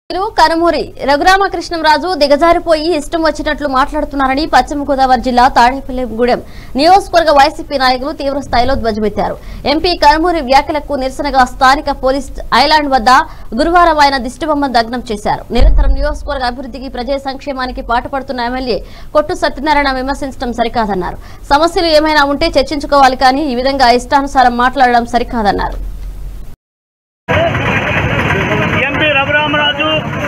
మీరు కనుమూరి రఘురామకృష్ణంరాజు దిగజారిపోయి ఇష్టం వచ్చినట్లు మాట్లాడుతున్నారని పశ్చిమ గోదావరి జిల్లా తాడేపల్లిగూడెం నియోజకవర్గ వైసీపీ నాయకులు తీవ్ర స్థాయిలో ధ్వజమెత్తారు ఎంపీ కనుమూరి వ్యాఖ్యలకు నిరసనగా స్థానిక పోలీస్ ఐలాండ్ వద్ద గురువారం ఆయన దిష్టిబొమ్మ దగ్నం చేశారు నిరంతరం నియోజకవర్గ అభివృద్ధికి ప్రజా సంక్షేమానికి పాటుపడుతున్న ఎమ్మెల్యే కొట్టు సత్యనారాయణ విమర్శించడం సరికాదన్నారు సమస్యలు ఏమైనా ఉంటే చర్చించుకోవాలి కానీ ఈ విధంగా ఇష్టానుసారం మాట్లాడడం సరికాదన్నారు ఎంపీ రఘురామరాజు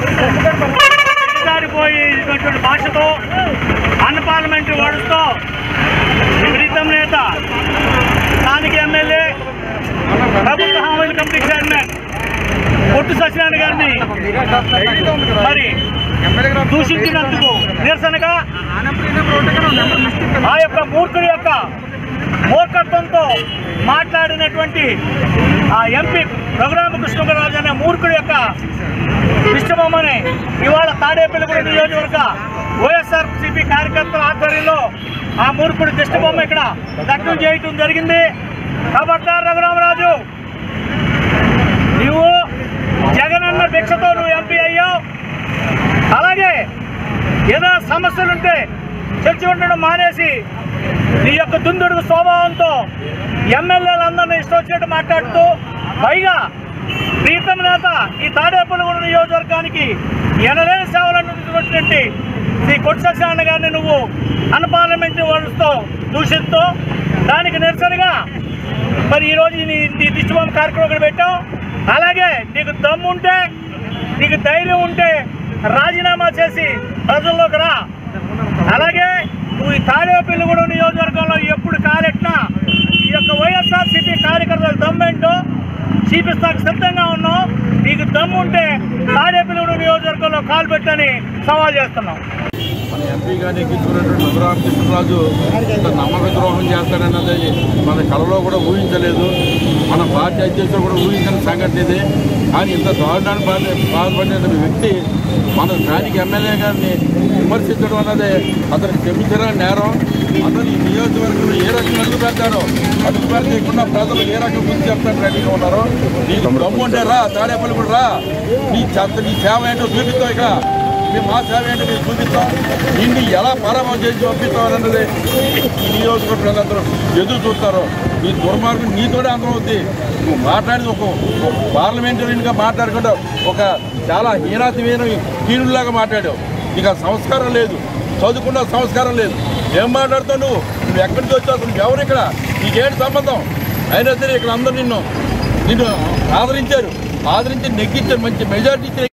దిగజారిపోయేటువంటి భాషతో అన్పార్లమెంటరీ వర్డ్స్తో ప్రీతం నేత స్థానిక ఎమ్మెల్యే ప్రభుత్వ హామీల కమిటీ చైర్మన్ పొట్టు సత్యనారాయణ గారిని మరి దూషించినందుకు నిరసనగా ఆ యొక్క మూర్ఖుడి యొక్క మూర్ఖత్వంతో మాట్లాడినటువంటి ఆ ఎంపీ రఘురామకృష్ణరాజు అనే మూర్ఖుడి యొక్క విష్ణుబొమ్మని ఇవాళ తాడేపల్లిగూడ నియోజకవర్గ వైఎస్ఆర్ సిపి కార్యకర్తల ఆధ్వర్యంలో ఆ మూర్ఖుడి దిష్టబొమ్మ ఇక్కడ దగ్ధం చేయటం జరిగింది ఖబర్దార్ రఘురామరాజు నువ్వు జగనన్న భిక్షతో నువ్వు ఎంపీ అయ్యావు అలాగే ఏదైనా సమస్యలుంటే చర్చ ఉండడం మానేసి నీ యొక్క దుందుడు స్వభావంతో ఎమ్మెల్యేలందరినీ ఇష్టం వచ్చినట్టు మాట్లాడుతూ పైగా ప్రీతం నేత ఈ తాడేపల్లిగూడ నియోజకవర్గానికి ఎనలేని సేవలు అందించినటువంటి శ్రీ కొట్టు సత్యనారాయణ గారిని నువ్వు అన్పార్లమెంటరీ వర్డ్స్తో దూషిస్తూ దానికి నిరసనగా మరి ఈరోజు నీ నీ దిష్టిబొమ్మ కార్యక్రమం ఇక్కడ పెట్టాం అలాగే నీకు దమ్ము ఉంటే నీకు ధైర్యం ఉంటే రాజీనామా చేసి ప్రజల్లోకి రా అలాగే నువ్వు ఈ తాడేపల్లిగూడ నియోజకవర్గంలో ఎప్పుడు కాలెట్టినా ఈ యొక్క వైఎస్ఆర్ సిపి కార్యకర్తల దమ్మేంటో చూపిస్తాకు సిద్ధంగా ఉన్నాం నీకు దమ్ము ఉంటే తాడేపల్లిగూడ నియోజకవర్గంలో కాలు పెట్టని సవాల్ చేస్తున్నాం మన ఎంపీ గారిని ఎక్కించుకున్నటువంటి రఘురామకృష్ణరాజు ఇంత నమ్మక ద్రోహం చేస్తాడన్నది మన కళలో కూడా ఊహించలేదు మన పార్టీ అధ్యక్షులు కూడా ఊహించిన సంఘటన ఇది కానీ ఇంత దారుణాన్ని బాధ బాధపడిన వ్యక్తి మన స్థానిక ఎమ్మెల్యే గారిని విమర్శించడం అన్నది అతనికి క్షమించడం నేరం అతను ఈ నియోజకవర్గంలో ఏ రకంగా అడుగు పెడతారో అడుగు పెట్టకుండా ప్రజలు ఏ రకంగా గుర్తు చెప్తాను రెడీగా ఉన్నారో నీకు దమ్ము ఉంటే రా తాడేపల్లి కూడా రా నీ చెత్త నీ సేవ ఏంటో చూపిస్తావు ఇక్కడ మేము మా సేవ ఏంటో మేము చూపిస్తాం నిన్ను ఎలా పరామం చేసి పంపిస్తాం అన్నది ఈ నియోజకవర్గ ప్రజలందరూ ఎదురు చూస్తారు ఈ దుర్మార్గం నీతోనే అందరం అవుద్ది నువ్వు మాట్లాడేది ఒక ఒక పార్లమెంటరీగా మాట్లాడకుండా ఒక చాలా హీనాతిహీన హీనులాగా మాట్లాడావు నీకు ఆ సంస్కారం లేదు చదువుకున్న సంస్కారం లేదు ఏం మాట్లాడుతావు నువ్వు నువ్వు ఎక్కడి నుంచి వచ్చావు నువ్వు ఎవరు ఇక్కడ నీకేంటి సంబంధం అయినా సరే ఇక్కడ అందరూ నిన్ను నిన్ను ఆదరించారు ఆదరించి నెగ్గించారు మంచి మెజారిటీ ఇచ్చారు